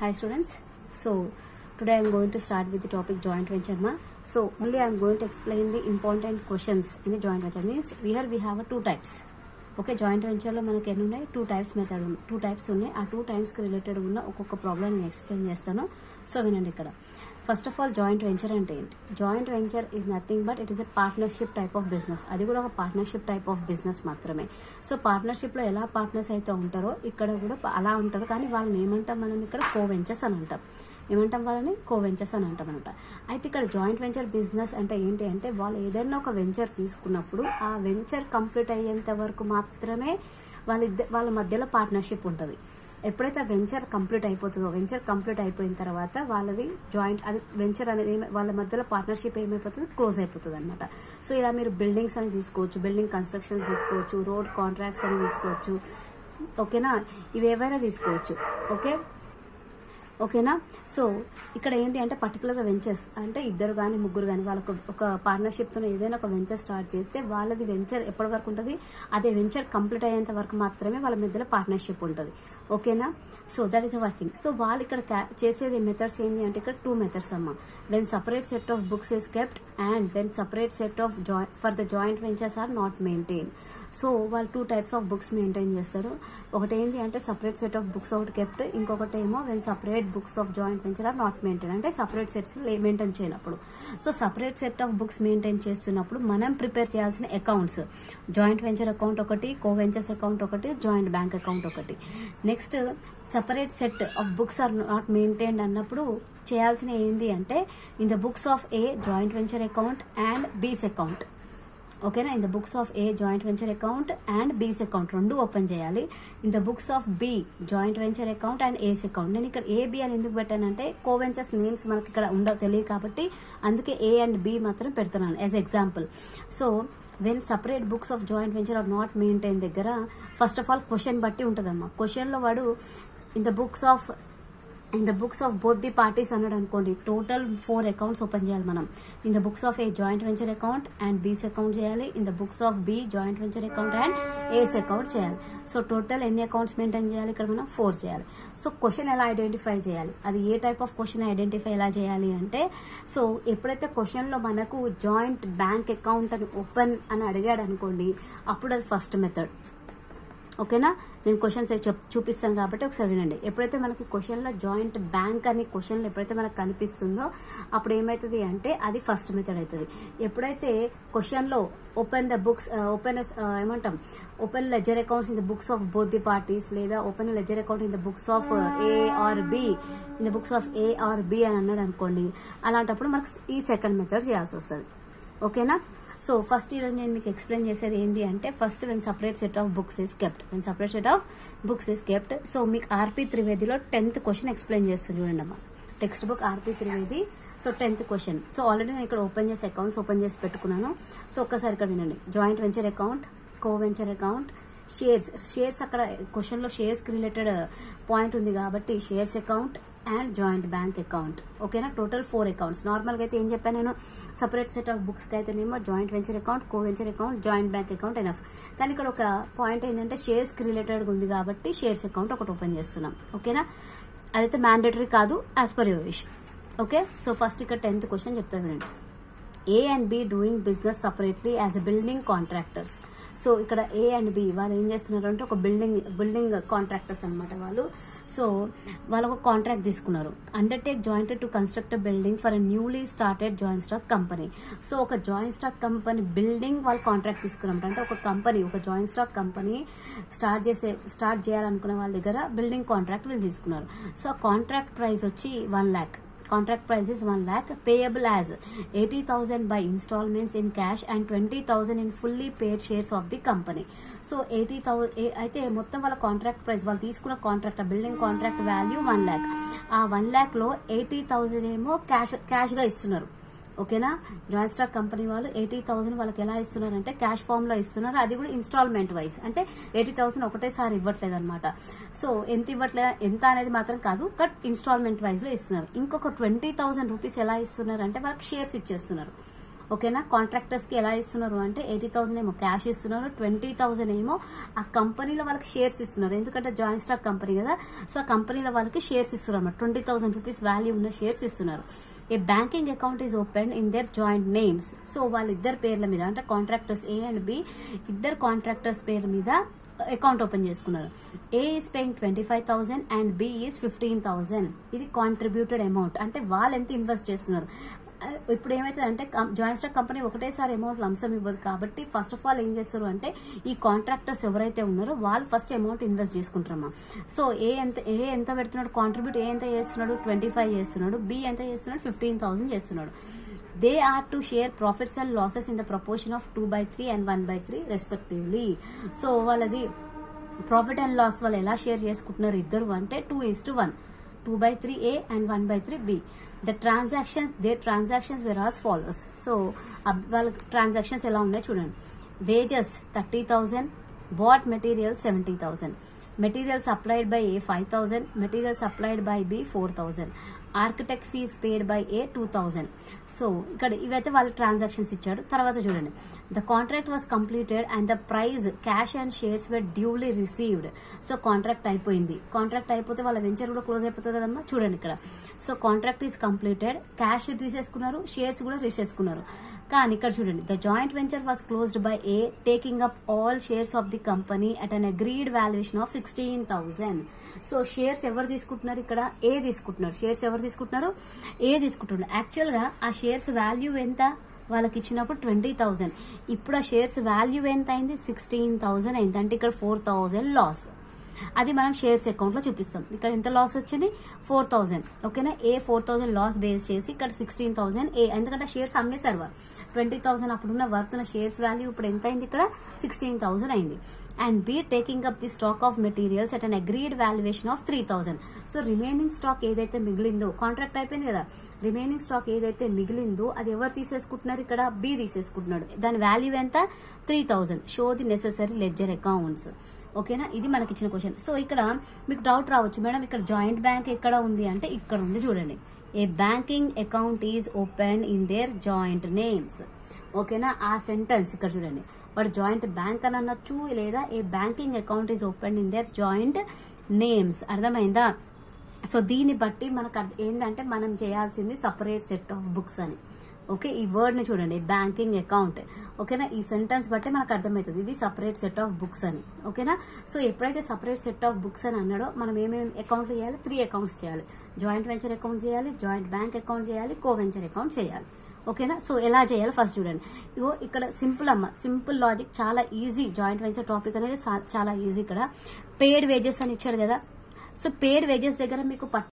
Hi students. So today I am going to start with the topic joint venture ma. So only I am going to explain the important questions in the joint venture means here we have a two types. Okay joint వెంచర్లో మనకి ఎన్ని ఉన్నాయి two types method two types ఉన్నాయి ఆ two టైప్స్కి related ఉన్న ఒక్కొక్క problem నేను explain చేస్తాను సో వినండి ఇక్కడ first of all joint venture అంటే ఏంటి joint venture is nothing but it is a partnership type of business అది కూడా ఒక పార్ట్నర్షిప్ టైప్ ఆఫ్ బిజినెస్ మాత్రమే సో పార్ట్నర్షిప్లో ఎలా పార్ట్నర్స్ అయితే ఉంటారో ఇక్కడ కూడా అలా ఉంటారు కానీ వాళ్ళని ఏమంటాం మనం ఇక్కడ కో వెంచర్స్ అని అంటాం ఏమంటాం వాళ్ళని కో వెంచర్స్ అని అంటాం అనమాట అయితే ఇక్కడ జాయింట్ వెంచర్ బిజినెస్ అంటే ఏంటి అంటే వాళ్ళు ఏదైనా ఒక వెంచర్ తీసుకున్నప్పుడు ఆ వెంచర్ కంప్లీట్ అయ్యేంత వరకు మాత్రమే వాళ్ళ ఇద్దరు వాళ్ళ మధ్యలో పార్ట్నర్షిప్ ఉంటుంది ఎప్పుడైతే వెంచర్ కంప్లీట్ అయిపోతుందో వెంచర్ కంప్లీట్ అయిపోయిన తర్వాత వాళ్ళది జాయింట్ అది వెంచర్ అనేది ఏమ- వాళ్ళ మధ్యలో పార్ట్నర్షిప్ ఏమైపోతుంది క్లోజ్ అయిపోతుంది అనమాట సో ఇలా మీరు బిల్డింగ్స్ అని తీసుకోవచ్చు బిల్డింగ్ కన్స్ట్రక్షన్స్ తీసుకోవచ్చు రోడ్ కాంట్రాక్ట్స్ అని తీసుకోవచ్చు ఓకేనా ఇవి ఏవైనా తీసుకోవచ్చు ఓకే ఓకేనా సో ఇక్కడ ఏంటి అంటే పర్టికులర్గా వెంచర్స్ అంటే ఇద్దరు కానీ ముగ్గురు కానీ వాళ్ళకు ఒక పార్ట్నర్షిప్తో ఏదైనా ఒక వెంచర్ స్టార్ట్ చేస్తే వాళ్ళది వెంచర్ ఎప్పటి వరకు ఉంటుంది అదే వెంచర్ కంప్లీట్ అయ్యేంత వరకు మాత్రమే వాళ్ళ మధ్యలో పార్ట్నర్షిప్ ఉంటుంది ఓకేనా so that is first thing so వాళ్ళు ఇక్కడ ca- చేసేది మెథడ్స్ ఏంటి అంటే ఇక్కడ టూ మెథడ్స్ అమ్మ when separate set of books is kept and when separate set of జాయి for the joint ventures are not maintain so వాళ్ళు two types of books maintain చేస్తారు ఒకటి ఏంటి అంటే సపరేట్ సెట్ ఆఫ్ బుక్స్ ఒకటి kept ఇంకొకటి ఏమో when separate books of joint venture are not maintain అంటే సపరేట్ సెట్స్ మెయింటైన్ చేయనప్పుడు so separate set of books maintain చేస్తున్నప్పుడు మనం ప్రిపేర్ చేయాల్సిన అకౌంట్స్ జాయింట్ వెంచర్ అకౌంట్ ఒకటి కో వెంచర్స్ అకౌంట్ ఒకటి జాయింట్ బ్యాంక్ అకౌంట్ ఒకటి next separate set of books are not maintained అన్నప్పుడు చేయాల్సిన ఏంది అంటే in the books of A joint venture account and B's account ఓకేనా in the books of A joint venture account and B's account రెండు open చేయాలి in the books of B joint venture account and A's account నేను ఇక్కడ A B అని ఎందుకు పెట్టానంటే కో ventures names మనకి ఇక్కడ ఉండవు తెలియదు కాబట్టి అందుకే ఏ అండ్ బి మాత్రం పెడుతున్నాను as example so when separate books of joint venture are not maintain దగ్గర ఫస్ట్ ఆఫ్ ఆల్ క్వశ్చన్ బట్టి ఉంటుందమ్మా క్వశ్చన్లో వాడు in the books of in the books of both the parties అన్నాడు అనుకోండి టోటల్ ఫోర్ అకౌంట్స్ ఓపెన్ చేయాలి మనం in the books of A joint venture account and B's account చేయాలి in the books of B joint venture account and A's account చేయాలి so total ఎన్ని accounts maintain చేయాలి ఇక్కడ మనం ఫోర్ చేయాలి so question ఎలా ఐడెంటిఫై చేయాలి అది ఏ టైప్ ఆఫ్ క్వశ్చన్ ఐడెంటిఫై ఎలా చేయాలి అంటే సో ఎప్పుడైతే క్వశ్చన్లో మనకు జాయింట్ బ్యాంక్ అకౌంట్ అని ఓపెన్ అని అడిగాడు అనుకోండి అప్పుడు అది ఫస్ట్ మెథడ్ ఓకేనా నేను క్వశ్చన్స్ చెప్ చూపిస్తాను కాబట్టి ఒకసారి వినండి ఎప్పుడైతే మనకి క్వశ్చన్లో జాయింట్ బ్యాంక్ అని క్వశ్చన్లో ఎప్పుడైతే మనకు కనిపిస్తుందో అప్పుడు ఏమవుతుంది అంటే అది ఫస్ట్ మెథడ్ అవుతుంది ఎప్పుడైతే క్వశ్చన్లో ఓపెన్ ద బుక్స్ ఓపెన్ ఏమంటాం open ledger accounts in the books of both the parties లేదా open ledger account in the books of A or B in the books of A or B అని అన్నాడు అనుకోండి అలాంటప్పుడు మనకు ఈ second method చేయాల్సి వస్తుంది ఓకేనా సో ఫస్ట్ ఈరోజు నేను మీకు ఎక్స్ప్లెయిన్ చేసేది ఏంటి అంటే first when separate set of books is kept when separate set of books is kept so మీకు ఆర్పి త్రివేదిలో టెన్త్ క్వశ్చన్ ఎక్స్ప్లెయిన్ చేస్తుంది చూడండి అమ్మా textbook RP Trivedi so tenth question so already నేను ఇక్కడ ఓపెన్ చేసి అకౌంట్స్ ఓపెన్ చేసి పెట్టుకున్నాను సో ఒక్కసారి ఇక్కడ వినండి joint venture account co venture account shares shares అక్కడ క్వశ్చన్లో షేర్స్కి రిలేటెడ్ పాయింట్ ఉంది కాబట్టి shares account and joint bank account ఓకేనా టోటల్ ఫోర్ అకౌంట్స్ నార్మల్గా అయితే ఏం చెప్పాను నేను సపరేట్ సెట్ ఆఫ్ బుక్స్కి అయితేనేమో joint venture account co venture account joint bank account enough కానీ ఇక్కడ ఒక పాయింట్ ఏంటంటే షేర్స్కి రిలేటెడ్ ఉంది కాబట్టి షేర్స్ అకౌంట్ ఒకటి ఓపెన్ చేస్తున్నాం ఓకేనా అదైతే మ్యాండేటరీ కాదు as per your wish okay so first ఇక్కడ టెన్త్ క్వశ్చన్ చెప్తా వినండి A and B doing business separately as a building contractors so ఇక్కడ ఏ అండ్ బి వాళ్ళు ఏం చేస్తున్నారు అంటే ఒక బిల్డింగ్ బిల్డింగ్ కాంట్రాక్టర్స్ అన్నమాట వాళ్ళు సో వాళ్ళు ఒక కాంట్రాక్ట్ తీసుకున్నారు undertake jointed to construct building for a newly started joint stock company so ఒక జాయింట్ స్టాక్ కంపెనీ బిల్డింగ్ వాళ్ళు కాంట్రాక్ట్ తీసుకున్నమాట అంటే ఒక కంపెనీ ఒక జాయింట్ స్టాక్ కంపెనీ స్టార్ట్ చేసే స్టార్ట్ చేయాలనుకున్న వాళ్ళ దగ్గర బిల్డింగ్ కాంట్రాక్ట్ వీళ్ళు తీసుకున్నారు సో ఆ కాంట్రాక్ట్ ప్రైస్ వచ్చి one lakh contract price is 1 lakh payable as 80000 by installments in cash and 20000 in fully paid shares of the company so eighty thousand అయితే మొత్తం వాళ్ళ కాంట్రాక్ట్ ప్రైస్ వాళ్ళు తీసుకున్న contract building contract value one lakh ఆ one lakh లో eighty thousand ఏమో cash cash గా ఇస్తున్నారు ఓకేనా జాయింట్ స్టాక్ కంపెనీ వాళ్ళు ఎయిటీ థౌసండ్ వాళ్ళకి ఎలా ఇస్తున్నారు అంటే క్యాష్ ఫామ్ లో ఇస్తున్నారు అది కూడా ఇన్స్టాల్మెంట్ వైజ్ అంటే ఎయిటీ థౌసండ్ ఒకటేసారి ఇవ్వట్లేదు అనమాట సో ఎంత ఇవ్వట్లేదు ఎంత అనేది మాత్రం కాదు బట్ ఇన్స్టాల్మెంట్ వైజ్ లో ఇస్తున్నారు ఇంకొక ట్వంటీ థౌసండ్ రూపీస్ ఎలా ఇస్తున్నారు అంటే వాళ్ళకి షేర్స్ ఇచ్చేస్తున్నారు ఓకేనా కాంట్రాక్టర్స్ కి ఎలా ఇస్తున్నారు అంటే ఎయిటీ థౌసండ్ ఏమో క్యాష్ ఇస్తున్నారు ట్వంటీ థౌసండ్ ఏమో ఆ కంపెనీలో వాళ్ళకి షేర్స్ ఇస్తున్నారు ఎందుకంటే జాయింట్ స్టాక్ కంపెనీ కదా సో ఆ కంపెనీలో వాళ్ళకి షేర్స్ ఇస్తున్నారు అన్నమాట ట్వంటీ థౌసండ్ రూపీస్ వాల్యూ ఉన్న షేర్స్ ఇస్తున్నారు A banking account is open in their joint names so వాళ్ళిద్దరు పేర్ల మీద అంటే కాంట్రాక్టర్స్ ఏ అండ్ బి ఇద్దరు కాంట్రాక్టర్స్ పేరు మీద అకౌంట్ ఓపెన్ చేసుకున్నారు A is paying twenty five thousand and B is fifteen thousand ఇది కాంట్రిబ్యూటెడ్ అమౌంట్ అంటే వాళ్ళు ఎంత ఇన్వెస్ట్ చేస్తున్నారు ఆ, ఇప్పుడు ఏమైతుంది అంటే జాయింట్ స్టాక్ కంపెనీ ఒకటేసారి అమౌంట్ లంసం ఇవ్వదు కాబట్టి ఫస్ట్ ఆఫ్ ఆల్ ఏం చేస్తారు అంటే ఈ కాంట్రాక్టర్స్ ఎవరైతే ఉన్నారో వాళ్ళు ఫస్ట్ అమౌంట్ ఇన్వెస్ట్ చేసుకుంటారమ్మా సో ఏ ఎంత ఏ ఎంత పెడుతున్నాడు కాంట్రిబ్యూట్ ఏ ఎంత చేస్తున్నాడు ట్వంటీ ఫైవ్ చేస్తున్నాడు బి ఎంత చేస్తున్నాడు ఫిఫ్టీన్ థౌసండ్ చేస్తున్నాడు they are to share profits and losses in the proportion of two by three and one by three respectively so వాళ్ళది ప్రాఫిట్ అండ్ లాస్ వాళ్ళు ఎలా షేర్ చేసుకుంటున్నారు ఇద్దరు అంటే two is to one two by three A and one by three B the transactions they transactions were as follows so వాళ్ళ transactions ఎలా ఉన్నాయో చూడండి wages thirty thousand bought material seventy thousand material supplied by A five thousand material supplied by B four thousand architect fees paid by A two thousand so ఇక్కడ ఇవైతే వాళ్ళు transactions ఇచ్చాడు తర్వాత చూడండి the contract was completed and the price cash and shares were duly received so contract అయిపోయింది contract అయిపోతే వాళ్ళ venture కూడా క్లోజ్ అయిపోతుంది కదమ్మా చూడండి ఇక్కడ so contract is completed cash తీసేసుకున్నారు షేర్స్ కూడా తీసేసుకున్నారు కానీ ఇక్కడ చూడండి the joint venture was closed by A taking up all shares of the company at an agreed valuation of sixteen thousand so shares ఎవరు తీసుకుంటున్నారు ఇక్కడ ఏ తీసుకుంటున్నారు షేర్స్ ఎవరు తీసుకుంటున్నారు ఏ తీసుకుంటున్నారు యాక్చువల్ గా ఆ షేర్స్ వాల్యూ ఎంత వాళ్ళకి ఇచ్చినప్పుడు ట్వంటీ థౌసండ్ ఇప్పుడు ఆ షేర్స్ వాల్యూ ఎంత అయింది సిక్స్టీన్ థౌసండ్ అయింది అంటే ఇక్కడ ఫోర్ థౌసండ్ లాస్ అది మనం షేర్స్ అకౌంట్ లో చూపిస్తాం ఇక్కడ ఎంత లాస్ వచ్చింది ఫోర్ థౌసండ్ ఓకేనా ఏ ఫోర్ థౌసండ్ లాస్ బేస్ చేసి ఇక్కడ సిక్స్టీన్ థౌసండ్ ఏ ఎందుకంటే షేర్స్ అమ్మేశారు వాళ్ళు ట్వంటీ థౌసండ్ అప్పుడున్న వర్త్ ఉన్న షేర్స్ వాల్యూ ఇప్పుడు ఎంత అయింది ఇక్కడ సిక్స్టీన్ థౌసండ్ అయింది and be taking up the stock of materials at an agreed valuation of three thousand so remaining stock ఏదైతే మిగిలిందో కాంట్రాక్ట్ అయిపోయింది కదా రిమైనింగ్ స్టాక్ ఏదైతే మిగిలిందో అది ఎవరు తీసేసుకుంటున్నారు ఇక్కడ బి తీసేసుకుంటున్నాడు దాని వాల్యూ ఎంత three thousand show the necessary ledger accounts ఓకేనా ఇది మనకి ఇచ్చిన క్వశ్చన్ సో ఇక్కడ మీకు డౌట్ రావచ్చు మేడం ఇక్కడ జాయింట్ బ్యాంక్ ఎక్కడ ఉంది అంటే ఇక్కడ ఉంది చూడండి a banking account is open in their joint names ఓకేనా ఆ సెంటెన్స్ ఇక్కడ చూడండి వాడు జాయింట్ బ్యాంక్ అని అనొచ్చు లేదా a banking account is open in their joint names అర్థమైందా సో దీన్ని బట్టి మనకు అర్థ- ఏంటంటే మనం చేయాల్సింది సపరేట్ సెట్ ఆఫ్ బుక్స్ అని ఓకే ఈ వర్డ్ ని చూడండి బ్యాంకింగ్ అకౌంట్ ఓకేనా ఈ సెంటెన్స్ బట్టి మనకు అర్థమవుతుంది ఇది సపరేట్ సెట్ ఆఫ్ బుక్స్ అని ఓకేనా సో ఎప్పుడైతే సపరేట్ సెట్ ఆఫ్ బుక్స్ అని అన్నాడో మనం ఏమేమి అకౌంట్లు చేయాలి త్రీ అకౌంట్స్ చేయాలి జాయింట్ వెంచర్ అకౌంట్ చేయాలి జాయింట్ బ్యాంక్ అకౌంట్ చేయాలి కో వెంచర్ అకౌంట్ చేయాలి ఓకేనా సో ఎలా చేయాలి ఫస్ట్ చూడండి ఇగో ఇక్కడ సింపుల్ అమ్మ సింపుల్ లాజిక్ చాలా ఈజీ జాయింట్ వెంచర్ టాపిక్ అనేది సా- చాలా ఈజీ ఇక్కడ పేడ్ వేజెస్ అని ఇచ్చాడు కదా సో పేడ్ వేజెస్ దగ్గర మీకు